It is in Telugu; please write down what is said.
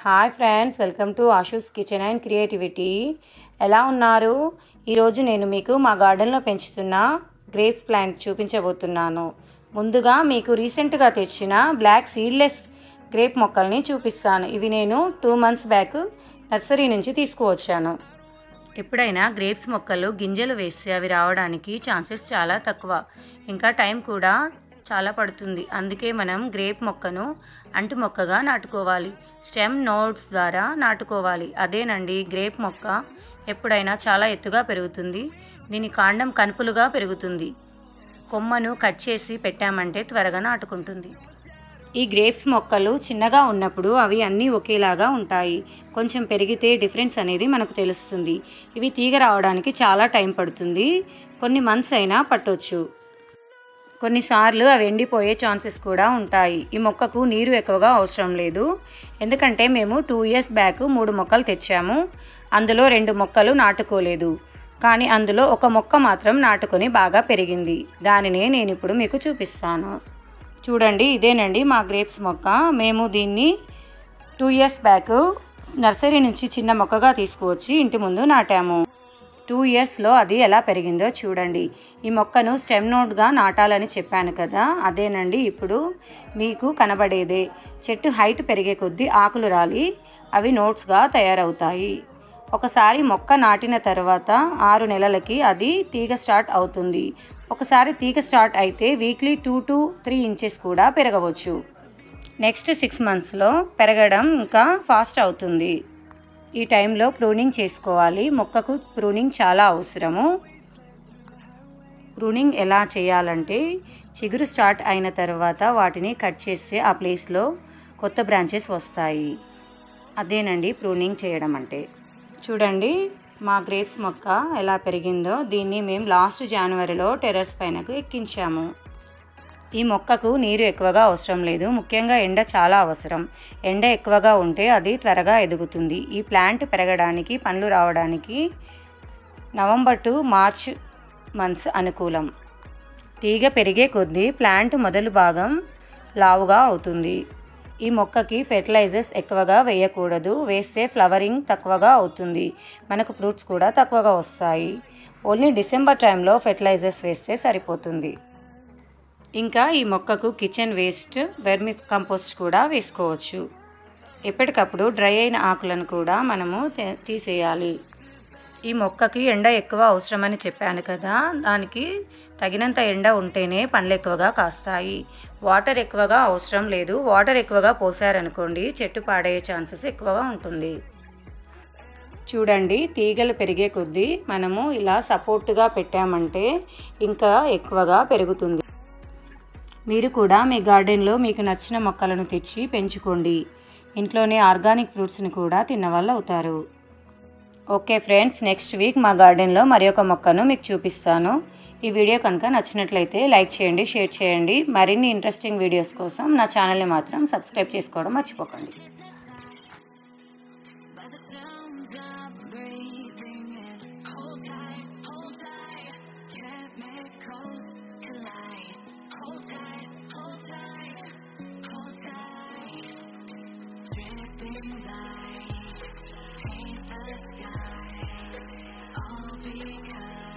hi friends welcome to Ashu's kitchen and creativity ఎలా ఉన్నారు ఈరోజు నేను మీకు మా గార్డెన్లో పెంచుతున్న గ్రేప్స్ ప్లాంట్ చూపించబోతున్నాను ముందుగా మీకు రీసెంట్గా తెచ్చిన బ్లాక్ సీడ్లెస్ గ్రేప్ మొక్కల్ని చూపిస్తాను ఇవి నేను టూ మంత్స్ బ్యాక్ నర్సరీ నుంచి తీసుకువచ్చాను ఎప్పుడైనా గ్రేప్స్ మొక్కలు గింజలు వేస్తే అవి రావడానికి ఛాన్సెస్ చాలా తక్కువ ఇంకా టైం కూడా చాలా పడుతుంది అందుకే మనం గ్రేప్ మొక్కను అంటు మొక్కగా నాటుకోవాలి స్టెమ్ నోడ్స్ ద్వారా నాటుకోవాలి అదేనండి గ్రేప్ మొక్క ఎప్పుడైనా చాలా ఎత్తుగా పెరుగుతుంది దీని కాండం కనుపులుగా పెరుగుతుంది కొమ్మను కట్ చేసి పెట్టామంటే త్వరగా నాటుకుంటుంది ఈ గ్రేప్స్ మొక్కలు చిన్నగా ఉన్నప్పుడు అవి అన్నీ ఒకేలాగా ఉంటాయి కొంచెం పెరిగితే డిఫరెన్స్ అనేది మనకు తెలుస్తుంది ఇవి తీగ రావడానికి చాలా టైం పడుతుంది కొన్ని మంత్స్ అయినా పట్టొచ్చు కొన్నిసార్లు అవి ఎండిపోయే ఛాన్సెస్ కూడా ఉంటాయి ఈ మొక్కకు నీరు ఎక్కువగా అవసరం లేదు ఎందుకంటే మేము టూ ఇయర్స్ బ్యాక్ మూడు మొక్కలు తెచ్చాము అందులో రెండు మొక్కలు నాటుకోలేదు కానీ అందులో ఒక మొక్క మాత్రం నాటుకొని బాగా పెరిగింది దానినే నేను ఇప్పుడు మీకు చూపిస్తాను చూడండి ఇదేనండి మా గ్రేప్స్ మొక్క మేము దీన్ని టూ ఇయర్స్ బ్యాక్ నర్సరీ నుంచి చిన్న మొక్కగా తీసుకువచ్చి ఇంటి ముందు నాటాము టూ ఇయర్స్లో అది ఎలా పెరిగిందో చూడండి ఈ మొక్కను స్టెమ్ నోట్గా నాటాలని చెప్పాను కదా అదేనండి ఇప్పుడు మీకు కనబడేదే చెట్టు హైట్ పెరిగే కొద్దీ ఆకులు రాలి అవి నోట్స్గా తయారవుతాయి ఒకసారి మొక్క నాటిన తర్వాత ఆరు నెలలకి అది తీగ స్టార్ట్ అవుతుంది ఒకసారి తీగ స్టార్ట్ అయితే weekly two to three inches కూడా పెరగవచ్చు నెక్స్ట్ సిక్స్ మంత్స్లో పెరగడం ఇంకా ఫాస్ట్ అవుతుంది ఈ టైంలో ప్రూనింగ్ చేసుకోవాలి మొక్కకు ప్రూనింగ్ చాలా అవసరము ప్రూనింగ్ ఎలా చేయాలంటే చిగురు స్టార్ట్ అయిన తర్వాత వాటిని కట్ చేస్తే ఆ ప్లేస్లో కొత్త బ్రాంచెస్ వస్తాయి అదేనండి ప్రూనింగ్ చేయడం అంటే చూడండి మా గ్రేప్స్ మొక్క ఎలా పెరిగిందో దీన్ని మేము లాస్ట్ జనవరిలో టెర్రస్ పైనకు ఎక్కించాము ఈ మొక్కకు నీరు ఎక్కువగా అవసరం లేదు ముఖ్యంగా ఎండ చాలా అవసరం ఎండ ఎక్కువగా ఉంటే అది త్వరగా ఎదుగుతుంది ఈ ప్లాంట్ పెరగడానికి పండ్లు రావడానికి నవంబర్ టు మార్చ్ మంత్స్ అనుకూలం తీగ పెరిగే కొద్దీ ప్లాంట్ మొదలు భాగం లావుగా అవుతుంది ఈ మొక్కకి ఫెర్టిలైజర్స్ ఎక్కువగా వేయకూడదు వేస్తే ఫ్లవరింగ్ తక్కువగా అవుతుంది మనకు ఫ్రూట్స్ కూడా తక్కువగా వస్తాయి ఓన్లీ డిసెంబర్ టైంలో ఫెర్టిలైజర్స్ వేస్తే సరిపోతుంది ఇంకా ఈ మొక్కకు కిచెన్ వేస్ట్ వెర్మి కంపోస్ట్ కూడా వేసుకోవచ్చు ఎప్పటికప్పుడు డ్రై అయిన ఆకులను కూడా మనము తీసేయాలి ఈ మొక్కకి ఎండ ఎక్కువ అవసరమని చెప్పాను కదా దానికి తగినంత ఎండ ఉంటేనే పండ్లు ఎక్కువగా కాస్తాయి వాటర్ ఎక్కువగా అవసరం లేదు వాటర్ ఎక్కువగా పోసారనుకోండి చెట్టు పాడయ్యే ఛాన్సెస్ ఎక్కువగా ఉంటుంది చూడండి తీగలు పెరిగే కొద్దీ మనము ఇలా సపోర్టుగా పెట్టామంటే ఇంకా ఎక్కువగా పెరుగుతుంది మీరు కూడా మీ గార్డెన్లో మీకు నచ్చిన మొక్కలను తెచ్చి పెంచుకోండి ఇంట్లోనే ఆర్గానిక్ ఫ్రూట్స్ని కూడా తిన్నవాళ్ళు అవుతారు ఓకే ఫ్రెండ్స్ నెక్స్ట్ వీక్ మా గార్డెన్లో మరి ఒక మొక్కను మీకు చూపిస్తాను ఈ వీడియో కనుక నచ్చినట్లయితే లైక్ చేయండి షేర్ చేయండి మరిన్ని ఇంట్రెస్టింగ్ వీడియోస్ కోసం నా ఛానల్ని మాత్రం సబ్స్క్రైబ్ చేసుకోవడం మర్చిపోకండి All because